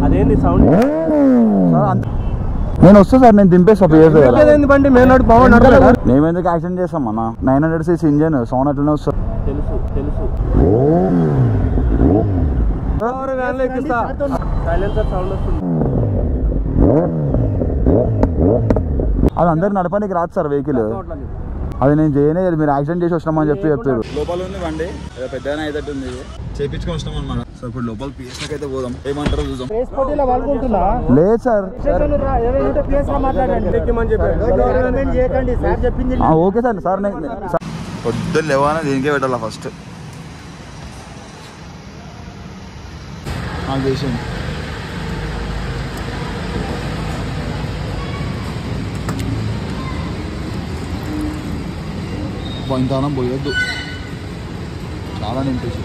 అదేంటి sound sir అంత- నేను వస్తా సార్ నేను దింపేస్తా పేరు ఏంది బండి మేనాడు బాగుంది నడపలేదా మేము ఎందుకు యాక్సిడెంట్ చేస్తాం అన్న nine hundred CC engine sound అట్లనే వస్తుంది తెలుసు తెలుసు వ్యాన్లో ఎక్కిస్తా సైలెన్సర్ సౌండ్ వస్తుంది అది అందరికి నడపడానికి రాదు సార్ వెహికల్ అది నేను చేయనే లేదు మీరు యాక్సిడెంట్ చేసి వచ్చినామని చెప్పి చెప్పారు లోపల ఉంది బండి పెద్ద అయ్యేటట్టు ఉంది చేపించుకొని వస్తాం అనమాట సో ఇప్పుడు లోపల పిఎస్కి అయితే పోదాం ఏమంటారో చూద్దాం రేస్ పోటీలో పాల్గొంటున్నా లేదు సార్ ఎక్కిమని చెప్పారు ఆ, ఓకే సార్ సార్ నేను సార్, పొద్దున్న లేవాలని దీనికే పెట్టాలా ఫస్ట్ నాకు చేసింది ఇంతనం పోయొద్దు చాలా నింపేసి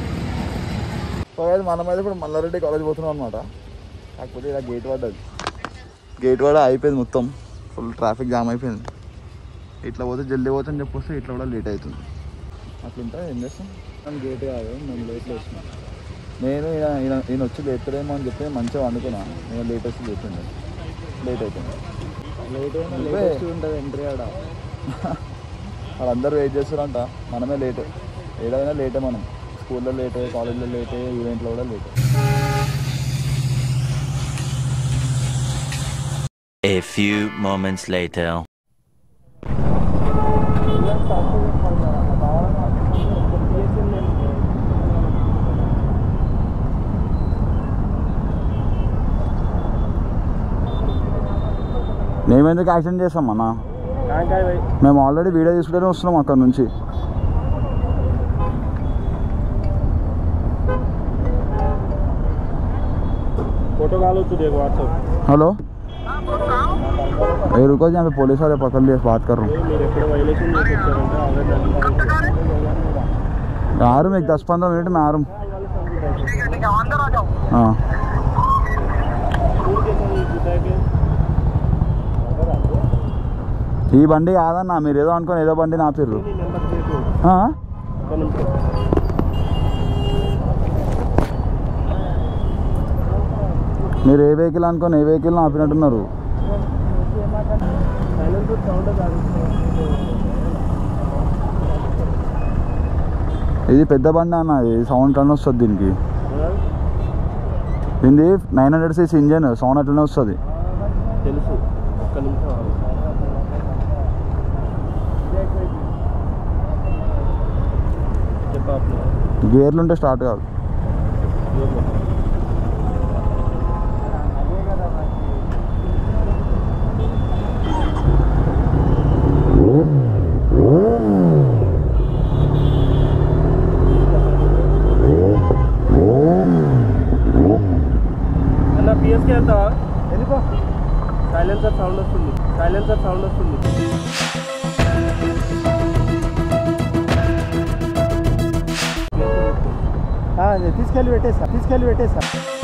మనమైతే ఇప్పుడు మల్లారెడ్డి కాలేజ్ పోతున్నాం అనమాట కాకపోతే ఇలా గేట్ పడ్డది గేట్ పడ అయిపోయింది మొత్తం ఫుల్ ట్రాఫిక్ జామ్ అయిపోయింది ఇట్లా పోతే జల్దీ పోతే అని చెప్పొస్తే ఇట్లా కూడా లేట్ అవుతుంది అట్లుంటే ఏం చేస్తాం మనం గేట్ కాదు మేము లేట్లో వచ్చినాం నేను ఈయన ఈయన- ఈయన వచ్చి లేపుతాడేమో అని చెప్పి మంచిగా అనుకున్నా నేను లేట్ వచ్చి లేపిండే లేట్ అవుతుంది లేట్ ఉంటుంది ఎంట్రీ ఆడ వాళ్ళందరూ వెయిట్ చేస్తారంట మనమే లేట్ ఏదైనా లేటే మనం స్కూల్లో లేటే కాలేజ్లో లేటే ఈవెంట్లో కూడా లేటే A few moments later. మేము ఎందుకు యాక్సిడెంట్ చేస్తాం అన్న కాంకాయ పోయి మేము ఆల్రెడీ వీడియో తీసుకుంటూనే వస్తున్నాం అక్కడ నుంచి फोटो डालो तू देख व्हाट्सएप हेलो ए रुको जी यहाँ पे पुलिस वाले पकड़ लिए बात कर रहा हूँ మీరు ఎక్కడ వైలేషన్ చేసి వచ్చారంటే ఆల్రెడీ आ रहा हूँ एक दस पंद्रह मिनट में आ रहा हूँ हाँ ఈ బండి కాదన్నా మీరు ఏదో అనుకొని ఏదో బండి నాపిర్రు నెంబర్ ప్లేట్ ఆ? ఒక నిమిషం మీరు ఏ వెహికల్ అనుకొని ఏ వెహికల్ ఆపినట్టున్నారు సైలెన్స్ సౌండ్ కాదు ఇది పెద్ద బండి అన్న ఇది సౌండ్ అట్లనే వస్తుంది దీనికి దీనిది nine hundred CC engine sound అట్లనే వస్తుంది తెలుసు ఒక్క నిమిషం ఆగు. చెప్పు అప్పుడు. గేర్లు ఉంటే స్టార్ట్ కాదు ఇదిగో. అన్న పిఎస్కి వెళ్తావా ఎందుకో సైలెన్సర్ సౌండ్ వస్తుంది సైలెన్సర్ సౌండ్ వస్తుంది తీసుకెళ్ళి పెట్టేసా తీసుకెళ్ళి పెట్టేసా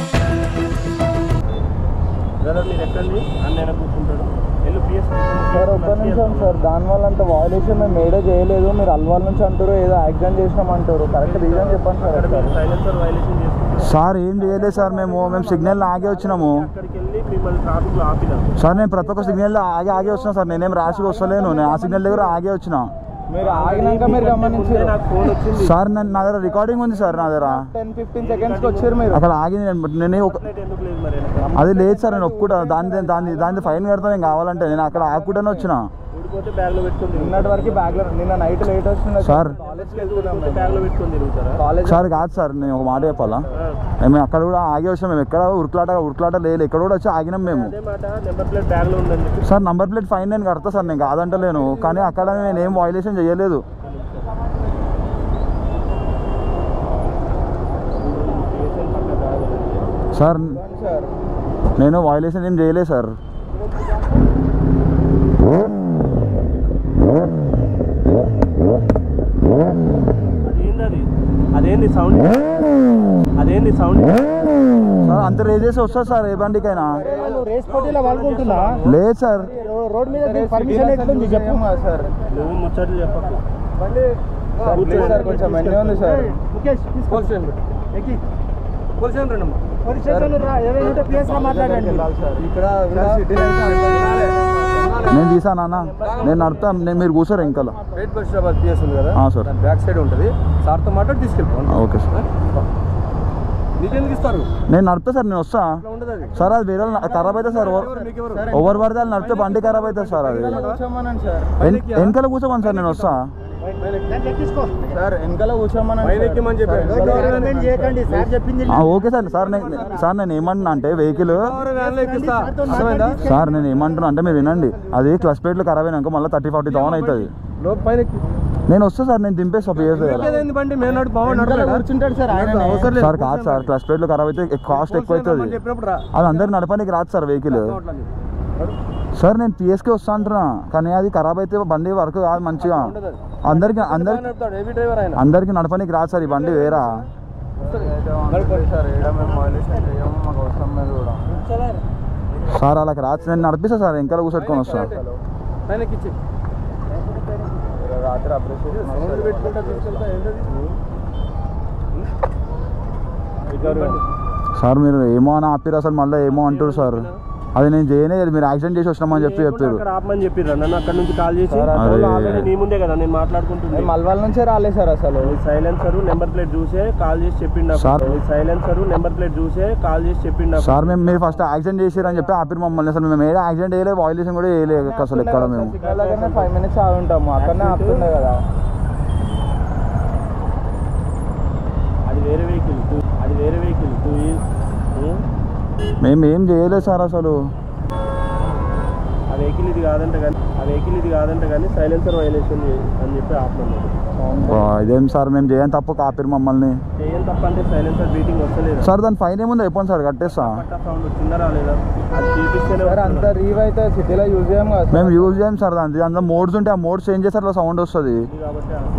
బ్రదర్ మీరు ఎక్కండి అన్న వెనక కూర్చుంటాడు వెళ్ళు పిఎస్ సార్ ఒక్క నిమిషం సార్ దానివల్ల అంత వాయిలేషన్ మేము మేడే చేయలేదు మీరు అల్వాల్ నుంచి అంటారు ఏదో యాక్సిడెంట్ చేసినాం అంటారు కరెక్ట్ రీజన్ చెప్పండి సార్ అక్కడ మీరు సైలెన్సర్ వైలేషన్ చేసుకుంటారు సార్ ఏం చేయలేదు సార్ మేము మేము సిగ్నల్ ఆగే వచ్చినాము అక్కడికి వెళ్ళి మిమ్మల్ని ట్రాఫిక్లో ఆపినాం సార్ నేను ప్రతి ఒక్క సిగ్నల్ ఆగి ఆగే వచ్చినా సార్ నేనేం రాసిగా వస్తలేను నేను ఆ సిగ్నల్ దగ్గర ఆగే వచ్చిన మీరు ఆగినాక మీరు గమనించారు నాకు ఫోన్ వచ్చింది సార్ నేను నా దగ్గర రికార్డింగ్ ఉంది సార్ నా దగ్గర టెన్ ఫిఫ్టీన్ సెకండ్స్కి వచ్చారు మీరు అక్కడ ఆగి నేను నేను ఒక ప్లేట్ ఎందుకు లేదు మరి వెనక? అది లేదు సార్ నేను ఒప్పుకుంటా దాని దాని దాని ఫైన్ కడతా నేను కావాలంటే నేను అక్కడ ఆకుండానే వచ్చిన ఊడిపోతే బ్యాగ్లో పెట్టుకొని తిరుగుతారా? నిన్నటి వరకు బ్యాగ్ లో నిన్న నైట్ లేట్ వస్తుంది సార్ కాలేజ్కి వెళ్తున్నాం ఊడిపోతే బ్యాగ్లో పెట్టుకొని తిరుగుతారా కాలేజ్ సార్ కాదు సార్ నేను ఒక మాట చెప్పాలా ఆ. మేము అక్కడ కూడా ఆగి వచ్చినాం మేము ఎక్కడ ఉరుకులాట ఉరుకులాట లేదు ఎక్కడ కూడా వచ్చి ఆగినాం మేము అదే మాట నెంబర్ ప్లేట్ బ్యాగ్లో ఉందని చెప్పి సార్ నంబర్ ప్లేట్ ఫైన్ నేను కడతా సార్ నేను కాదంటలేను కానీ అక్కడ నేను ఏం వైలేషన్ చేయలేదు PSN పక్క బ్యాగ్ సార్ సార్ నేను వైలేషన్ ఏం చేయలేదు సార్ అదేంది అది అదేంది సౌండ్ అదేంది సౌండ్ సార్ అంత రేజ్ చేసి వస్తుంది సార్ ఏ బండికైనా రేస్ పోటీలో పాల్గొంటున్నా లేదు సార్ రోడ్ మీద పర్మిషన్ ఎట్లుంది చెప్పు సార్ నువ్వు ముచ్చట్లు చెప్పకు సార్ ప్లీజ్ సార్ కొంచెం ఎన్ని ఉంది సార్ ముఖేష్ పోలీస్ స్టేషన్ ఎక్కి పోలీస్ స్టేషన్ రండి పోలీస్ స్టేషన్ రా ఏమైనా ఉంటే పిఎస్ గా మాట్లాడండి ఇక్కడ నేను తీసాను అన్న నేను నడుతా నేను మీరు కూర్చోరు ఇంకలో రైట్ బషీరాబాద్ పిఎస్ ఉంది కదా ఆ, సార్. దాని బ్యాక్ సైడ్ ఉంటుంది సార్తో మాట్లాడి తీసుకెళ్ళిపోండి ఆ, ఓకే సార్ నీకెందుకు ఇస్తారు నేను నడుపుతా సార్ నేను వస్తా ఇట్లా ఉండదు అది సార్ అది వేరే వాళ్ళు ఖరాబ్ అవుతుంది సార్ ఎవరు మీకెవరు ఓవర్ పడితే వాళ్ళు నడిపితే బండి ఖరాబ్ అవుతుంది సార్ అది కూర్చోమనండి సార్ వెన్- వెనకాల కూర్చోమని సార్ నేను వస్తా సార్ వెనకాల కూర్చోమనండి పైన ఎక్కిమని చెప్పారు. చేయకండి సార్ చెప్పింది ఆ, ఓకే సార్ సార్ నేను సార్ నేను ఏమంటున్నా అంటే వెహికల్ ఎవరు వ్యాన్లో ఎక్కిస్తా అర్థమైందా సార్ నేను ఏమంటున్నా అంటే మీరు వినండి అది క్లచ్ ప్లేట్లు ఖరాబ్ అయినాక మళ్ళీ థర్టీ ఫార్టీ థౌసండ్ అవుతుంది లోపు పైన ఎక్కి నేను వస్తా సార్ నేను దింపేస్తా పిఎస్ ఎక్కేదేంది బండి మేము నడు బాగా వెనకాల నడపలేడా? కూర్చుంటాడు సార్ ఆయన అవసరం లేదు. సార్ కాదు సార్ క్లచ్ ప్లేట్లు ఖరాబ్ అయితే కాస్ట్ ఎక్కువ అవుతుంది రమ్మని చెప్పినప్పుడు రా అది అందరికి నడపడానికి రాదు సార్ వెహికల్ అట్లా లేదు. సార్ నేను పిఎస్కి వస్తా అంటున్నా కానీ అది ఖరాబ్ అయితే బండి వర్క్ కాదు మంచిగా ఉండదు అది. అందరికి బాగా అందరికి నడుపుతాడు హెవీ డ్రైవర్ ఆయన అందరికి నడపడానికి రాదు సార్ ఈ బండి వేరా సార్ ఏడ మేము వైలేషన్ చేయము మాకు అవసరం లేదు కూడా సార్ అలాగ రాదు నేను నడిపిస్తా సార్ ఇంకా కూర్చొని వస్తా పైన ఎక్కిచ్చి రాత్రి అప్రిషియేషన్ సౌండ్ పెట్టుకుంటా తీసుకెళ్తా ఏంటది బండి. సార్ మీరు ఏమో అని ఆపిరు అసలు మళ్ళీ ఏమో అంటారు సార్ అది నేను చేయనే లేదు మీరు యాక్సిడెంట్ చేసి వచ్చినామని చెప్పి చెప్పారు అక్కడ ఆపమని చెప్పిర్రు నన్ను అక్కడ నుంచి కాల్ చేసి సార్, అరే. ఆల్రెడీ నీ ముందే కదా నేను మాట్లాడుకుంటుంది మల్వాల్ నుంచే రాలేదు సార్ అసలు సైలెన్సర్ నెంబర్ ప్లేట్ చూసే కాల్ చేసి చెప్పిండు సార్. సైలెన్సర్ నెంబర్ ప్లేట్ చూసే కాల్ చేసి చెప్పిండు సార్ మేము మీరు ఫస్ట్ యాక్సిడెంట్ చేసారని చెప్పి ఆపిరు మమ్మల్ని అసలు మేము ఏదో యాక్సిడెంట్ చేయలేదు వాయిలేషన్ కూడా వేయలేదు అసలు ఎక్కడ మేము సిగ్నల్ దగ్గరనే ఫైవ్ మినిట్స్ ఆగి ఉంటాము అక్కడనే ఆపుతుండే కదా అది వేరే వెహికల్ టూ అది వేరే వెహికల్ టూ మేము ఏం చేయలేదు సార్ అసలు ఆ వెహికల్ ఇది కాదంట కానీ ఆ వెహికల్ ఇది కాదంట కానీ సైలెన్సర్ వైలేషన్ అని చెప్పి ఆపమన్నాడు బా, ఇదేం సార్ మేము చేయని తప్పు కాపిరు మమ్మల్ని చేయం తప్ప అంటే సైలెన్సర్ బీటింగ్ వస్తలేదు సార్ దాని ఫైన్ ఏముంది అయిపోయింది సార్ కట్టేస్తా పట్టా సౌండ్ వచ్చిందా రాలేదా అది చూపిస్తేనే సార్ అంత వస్తున్నది. రీవ్ అయితే సిటీలో యూజ్ చేయం కదా మేము సార్. యూజ్ చేయం సార్ దాని అందులో మోడ్స్ ఉంటే ఆ మోడ్స్ చేంజ్ చేస్తే అట్లా సౌండ్ వస్తుంది ఇది కాబట్టి ఆపేది.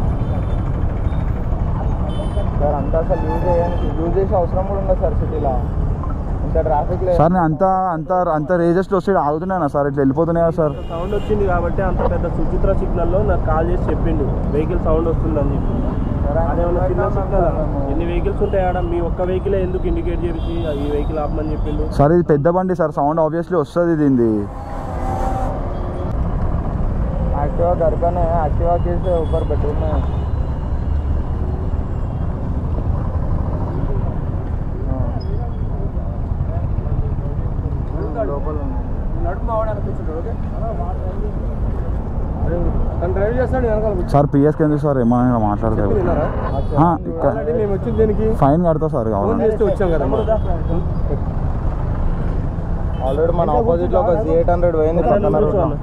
సార్ అంత అసలు యూజ్ చేయడానికి యూజ్ చేసే అవసరం కూడా ఉండదు సార్ సిటీలో ఇంత ట్రాఫిక్ లేదు సార్ నేను అంత అంత అంత రేజెస్ట్ వస్తే ఆగుతున్నానా సార్ ఇట్లా వెళ్ళిపోతున్నాయా సార్ సౌండ్ వచ్చింది కాబట్టి అంత పెద్ద సుచిత్ర సిగ్నల్ లో నాకు కాల్ చేసి చెప్పిండు వెహికల్ సౌండ్ వస్తుందని చెప్పి అదేమన్నా చిన్న సిగ్నల్ ఎన్ని వెహికల్స్ ఉంటాయి ఆడ మీ ఒక్క వెహికల్ ఎందుకు ఇండికేట్ చేసి ఈ వెహికల్ ఆపమని చెప్పిండు సార్ ఇది పెద్ద బండి సార్ సౌండ్ ఆబ్వియస్లీ వస్తుంది దీనిది एक्टिवा घर का नहीं है एक्टिवा के से ऊपर बेडरूम में है। हाँ। లోపల ఉంది. నడుపు మావాడు కూర్చుంటాడు ఓకే తను డ్రైవ్ చేస్తాడు వెనకాల కూర్చో. సార్ పిఎస్కి ఎందుకు సార్ ఏమైనా మాట్లాడతారు చెప్పింది విన్నారా? ఆ, ఇక్కడ ఆల్రెడీ మేము వచ్చింది దీనికి ఫైన్ కడతా సార్ ఫోన్ కావాలి చేస్తే వచ్చాం కదా ఆల్రెడీ మన ఆపోజిట్ లో ఒక జీ ఎయిట్ హండ్రెడ్ పోయింది పక్కన రోడ్ లో.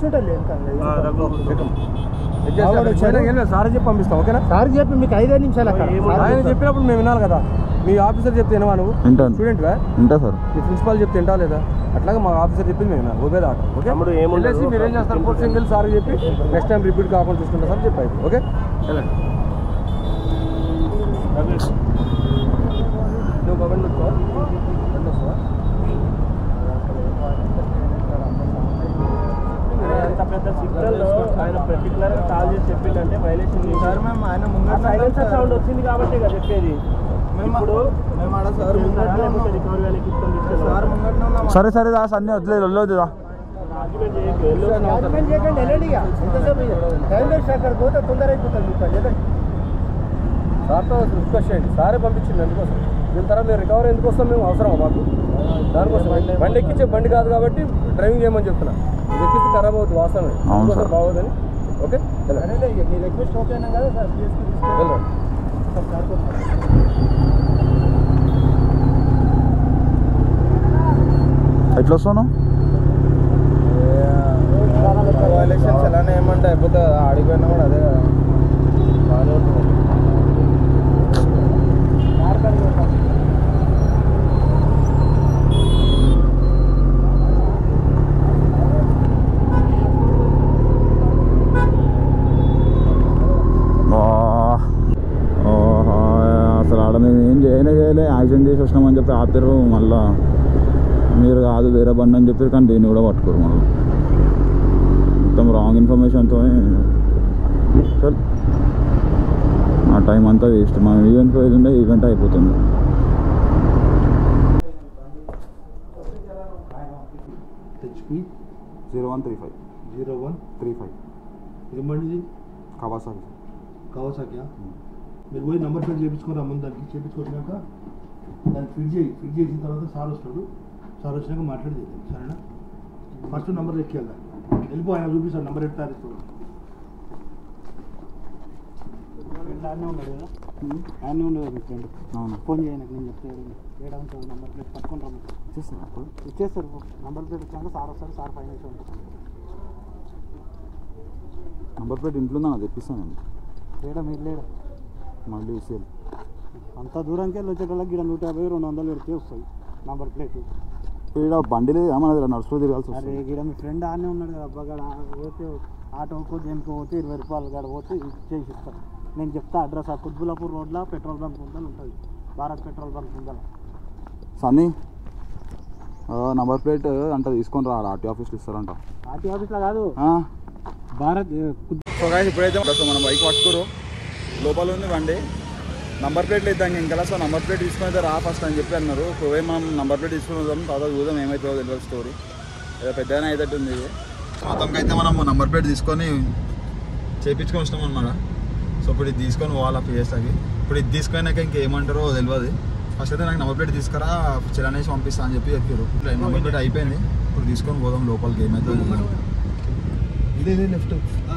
సార్ చెప్పి పంపిస్తాం ఓకేనా సార్ చెప్పి మీకు ఐదే నిమిషాలు అక్కడ ఆయన చెప్పినప్పుడు మేము వినాలి కదా మీ ఆఫీసర్ చెప్తే వినవా నువ్వు వింటాను స్టూడెంట్ వా ఉంటా సార్ మీ ప్రిన్సిపాల్ చెప్తే వింటా లేదా అట్లాగే మా ఆఫీసర్ చెప్పింది మేము వినాలి ఓకే దాట ఓకే వెళ్ళేసి మీరు ఏం చేస్తారు ఫోర్ సింగిల్ సార్ చెప్పి నెక్స్ట్ టైం రిపీట్ కాకుండా చూసుకుంటా సార్ చెప్పి అయిపోయి ఓకే వెళ్ళండి నువ్వు గవర్నమెంట్ వస్తావా బండి వస్తావా అంత పెద్ద సిగ్నల్ ఆయన పర్టికులర్ గా కాల్ చేసి చెప్పిందంటే వైలేషన్ సార్ మేము ఆయన ముంగట సైలెన్సర్ సౌండ్ వచ్చింది కాబట్టి కదా చెప్పేది మేము ఇప్పుడు మేము ఆడ సార్ ముంగటనే ఉన్నాం. రికవరీ వ్యాన్కి ఇస్తాం తీసుకెళ్ళాం. సార్ ముంగటనే ఉన్నాం సరే సరే దాస్ అన్నీ వదిలేదు వదిలేదు ఆర్గ్యుమెంట్ చేయకు, వెళ్ళు. ఆర్గ్యుమెంట్ చేయకండి వెళ్ళండి ఇక ఎంతసేపు ఇక? టైం వేస్ట్ అక్కడ పోతే తొందర అయిపోతుంది మీకు వెళ్ళండి సార్తో డిస్కస్ చేయండి సారే పంపించింది అందుకోసం దీని తర్వాత మీరు రికవరీ ఎందుకు వస్తాం మేము అవసరమా మాకు దానికోసం బండి ఎక్కించే బండి కాదు కాబట్టి డ్రైవింగ్ చేయమని చెప్తున్నా ఇది ఎక్కిస్తే ఖరాబ్ అవుతుంది వాస్తవమే అవును అందుకోసం సార్. బాగోదని ఓకే వెళ్ళండి. సరేలే ఇక మీ రిక్వెస్ట్ ఓకే అయినా కదా సార్ ప్లీజ్ వెళ్ళండి ఎట్లా వస్తాను ఎలక్షన్స్ ఎలానే ఏమంటే అయిపోతుంది కదా ఆడిపోయినా కూడా అదే కదా బాగానే ఉంటుంది ఆ, ఓహో, అసలు ఆడ మేము ఏం చేయనే చేయలే యాక్సిడెంట్ చేసి వచ్చినామని చెప్పి ఆపారు మళ్ళా మీరు కాదు వేరే బండి అని చెప్పారు కానీ దీన్ని కూడా పట్టుకోరు మళ్ళీ మొత్తం రాంగ్ ఇన్ఫర్మేషన్తో చల్ ఆ టైం అంతా వేస్ట్ మనం ఈవెంట్ పోయేది ఉండే ఈవెంట్ అయిపోతుంది HP zero one three five zero one three five ఏం బండిది కవాసాకి కావాసాక్యా మీరు పోయి నంబర్ ప్లేట్ చేయించుకొని రమ్మని దానికి చేయించుకొచ్చినాక దాన్ని ఫిట్ చేయి ఫిట్ చేసిన తర్వాత సార్ వస్తాడు సార్ వచ్చినాక మాట్లాడి చేద్దాం సరేనా ఫస్ట్ నంబర్ ఎక్కేయాలి వెళ్ళిపో ఆయన చూపిస్తాడు నంబర్ ఎట్లా ఇస్తాడు ఆయనే ఉన్నాడు కదా ఆయనే ఉన్నాడు కదా మీ ఫ్రెండ్ అవును ఫోన్ చేయండి నేను చెప్తాడు ఏడా ఉంటుంది నంబర్ ప్లేట్ పట్టుకొని రమ్ము చేస్తాను అప్పుడు ఇచ్చేస్తారు నంబర్ ప్లేట్ వచ్చాక సార్ వస్తారు సార్ ఫైన్ వేసి ఉంటారు నంబర్ ప్లేట్ ఇంట్లో ఉందా తెప్పిస్తాను నేను లేడా మీరు లేడా మళ్ళీ ఇసేయాలి అంత దూరంకి వెళ్ళి వచ్చేటోళ్ళకి గిడ నూట యాభై రెండు వందలు పెడితే వస్తాయి నంబర్ ప్లేట్ ఇక్కడ బండి లేదు మన దగ్గర నడుచుకో తిరగాల్సి అరే వస్తుంది గిడ మీ ఫ్రెండ్ ఆనే ఉన్నాడు కదా అబ్బాగాడ పోతే ఆటోకో దేనికి పోతే ఇరవై రూపాయలు కాడ పోతే చేసి ఇస్తారు నేను చెప్తా అడ్రస్ ఆ కుత్బులాపూర్ రోడ్లో పెట్రోల్ బంక్ ఉందని ఉంటుంది భారత్ పెట్రోల్ బంక్ ఉందని సన్నీ నంబర్ ప్లేట్ అంటే తీసుకొని రా ఆర్టీ ఆఫీస్కి ఇస్తారంట ఆర్టీ ఆఫీస్లో కాదు భారత్ సో గాయస్ ఇప్పుడైతే సో మన బైక్ పట్టుకోరు లోపల ఉంది బండి నంబర్ ప్లేట్లు ఇద్దాం ఇంకా సో నంబర్ ప్లేట్ తీసుకొని అయితే రా ఫస్ట్ అని చెప్పి అన్నారు పోయి మనం నంబర్ ప్లేట్ తీసుకుని వద్దాం తర్వాత చూద్దాం ఏమవుతుందో తెలియదు స్టోరీ ఏదో పెద్దగానే అయితే ఉంది ఇది మొత్తంకి అయితే మనం నంబర్ ప్లేట్ తీసుకొని చేయించుకొని వస్తాం అనమాట సో ఇప్పుడు ఇది తీసుకొని పోవాలా పిఎస్ఐకి ఇప్పుడు ఇది తీసుకున్నాక ఇంకేమంటారో తెలియదు ఫస్ట్ అయితే నాకు నంబర్ ప్లేట్ తీసుకురా చిరానేసి పంపిస్తా అని చెప్పి చెప్పారు నంబర్ ప్లేట్ అయిపోయింది ఇప్పుడు తీసుకొని పోదాం లోపలికి ఏమవుతుందో చూద్దాం. ఇదే ఇదే లెఫ్ట్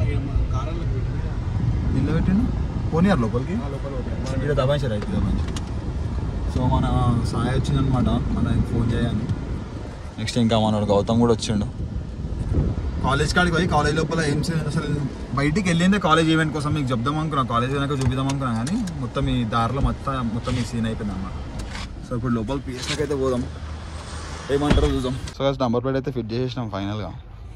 ఇల్లు పెట్టిండు పోనీయారు లోపలికి ఇక్కడ దబాయించారు అయితే దబాయించి సో మన సాయి వచ్చిందనమాట మన ఫోన్ చేయని నెక్స్ట్ ఇంకా మనోడు గౌతమ్ కూడా వచ్చిండు కాలేజ్ కాడికి పోయి కాలేజ్ లోపల ఏం చేయాలి అసలు బయటికి వెళ్ళిందే కాలేజ్ ఈవెంట్ కోసం మీకు చెప్దాం అనుకున్నా కాలేజ్ వెనక చూపిద్దాం అనుకున్నా కానీ మొత్తం ఈ దారిలో మొత్తం మొత్తం ఈ సీన్ అయిపోయింది అనమాట సో ఇప్పుడు లోపల పిఎస్కి అయితే పోదాం ఏమంటారో చూద్దాం సో నంబర్ ప్లేట్ అయితే ఫిట్ చేసేసినాం ఫైనల్గా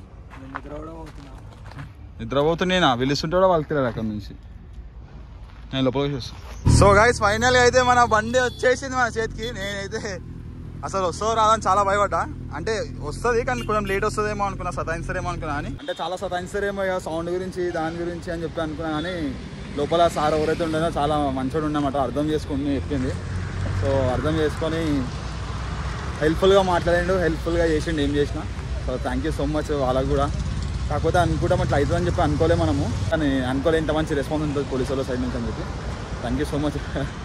నిద్రపోతున్నాయినా పిలుస్తుంటాడో వాళ్ళకి తెలియదు అక్కడ నుంచి నేను లోపలికి చేస్తాను సో గైస్ ఫైనల్గా అయితే మన బండి వచ్చేసింది మన చేతికి నేనైతే అసలు వస్తుందో రాదని చాలా భయపడ్డా అంటే వస్తుంది కానీ కొంచెం లేట్ వస్తుందేమో అనుకున్నా సతాయిస్తారేమో అనుకున్నా కానీ అంటే చాలా సతాయిస్తారేమో ఇక సౌండ్ గురించి దాని గురించి అని చెప్పి అనుకున్నా కానీ లోపల సార్ ఎవరైతే ఉండేనో చాలా మంచోడు ఉండమాట అర్థం చేసుకుని చెప్పింది సో అర్థం చేసుకొని హెల్ప్ఫుల్గా మాట్లాడిండు హెల్ప్ఫుల్గా చేసిండు ఏం చేసిన so thank you so much వాళ్ళకు కూడా కాకపోతే అనుకుంటాం అట్లా అవుతుందని చెప్పి అనుకోలే మనము కానీ అనుకోలే ఇంత మంచి రెస్పాన్స్ ఉంటుంది పోలీసు వాళ్ళ సైడ్ నుంచి అని చెప్పి థ్యాంక్ యూ సో మచ్